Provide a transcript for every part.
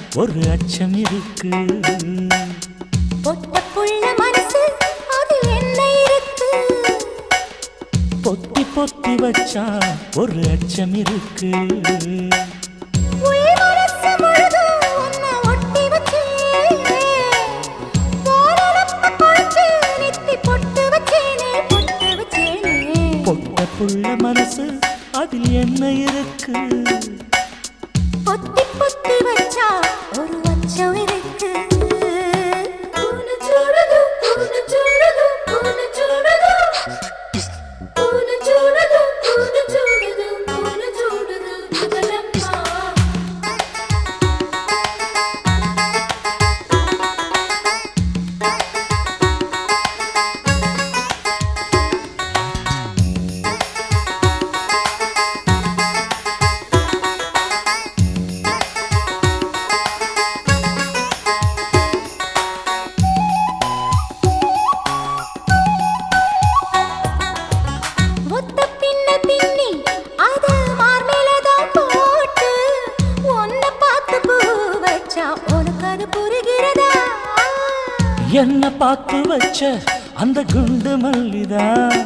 ஒரு அச்சம் இருக்கு பொட்ட புள்ள மனசு அது என்ன இருக்கு பொத்தி பொத்தி வச்சா ஒரு அச்சம் இருக்கு உள் மனசு முழுதும் உன்னை ஒட்டி வச்சேன். வானரப்ப குழைச்சு நெத்தி பொட்டு வச்சேனே, பொட்டு வச்சேனே. பொட்ட புள்ள மனசு அதில் என்ன இருக்கு பொத்தி பொத்தி வச்சா ஒரு அச்சம் இருக்கு பூனை சூடுது, பூனை சூடுது, பூனை சூடுது. பூனை சூடுது, பூனை சூடுது, பூனை சூடுது, புகழம்மா. ஒத்த பின்ன பின்னி அத மார்மேலதான் போட்டு உன்னை பார்த்து பூ வச்சா உனக்கு அது புரிகிறதா என்ன பார்த்து வச்ச அந்த குண்டு மல்லிதா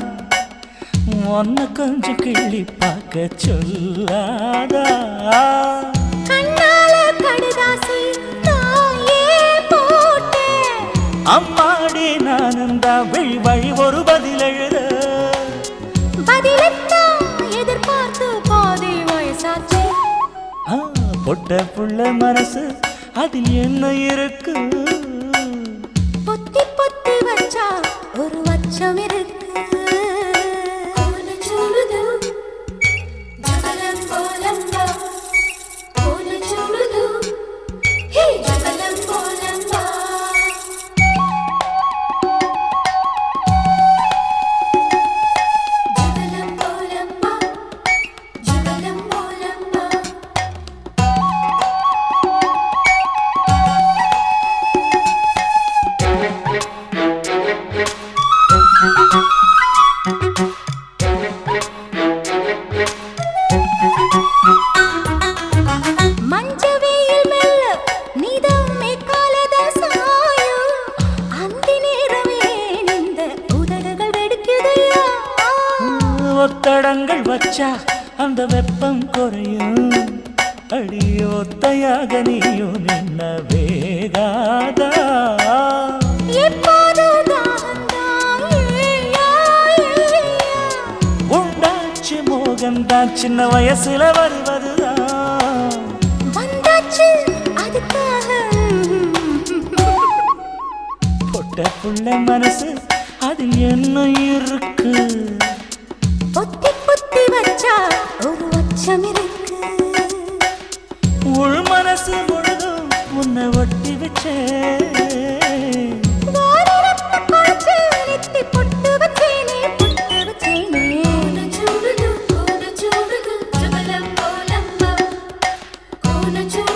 உன்னை கொஞ்சம் கிள்ளி பார்க்க சொல்லாதா கண்ணால கடுதாசி நான் ஏன் போட்டேன் அம்மாடி நானந்தா வழி வழி ஒரு பதில் எழுத பதிலத்தான் எதிர்பார்த்து பாதி வயசாச்சு ஆ, பொட்ட புள்ள மனசு அதில் என்ன இருக்கு பொத்தி பொத்தி வச்சா ஒரு வச்சம் இருக்கு சூடுது ஜபலம் போலம்பா பூன சூடுது ஹே ஜபலம் போலம்பா ஜபலம் போலம்பா ஜபலம் போலம்பா மஞ்ச வெயில் மெல்ல நீதான் மேற்காலத சாயும் அந்த நேரமே இந்த உதடுகள் வெடிக்குதையா ஒத்தடங்கள் வச்சா அந்த வெப்பம் குறையும் அடி ஒத்தையாக நீயும் நின்ன வேகாதா எப்போதும் தாகந்தான் ஏயா, ஏயா. உண்டாச்சு மோகன்தான் சின்ன வயசுல வருவதுதான் வந்தாச்சு அதுக்காக பொட்ட புள்ள மனசு அதில் என்ன இருக்கு பொத்தி பொத்தி வச்சா ஒரு வச்சம் இருக்கு உள் மனசு முழுதும் உன்னை ஒட்டி வச்சே வானரப்ப குழைச்சு நெத்தி பொட்டு வச்சேனே, பொட்டு வச்சேனே. பூனை சூடுது, பூனை சூடுது, ஜபலம் போலம்பா. பூனை சூடுது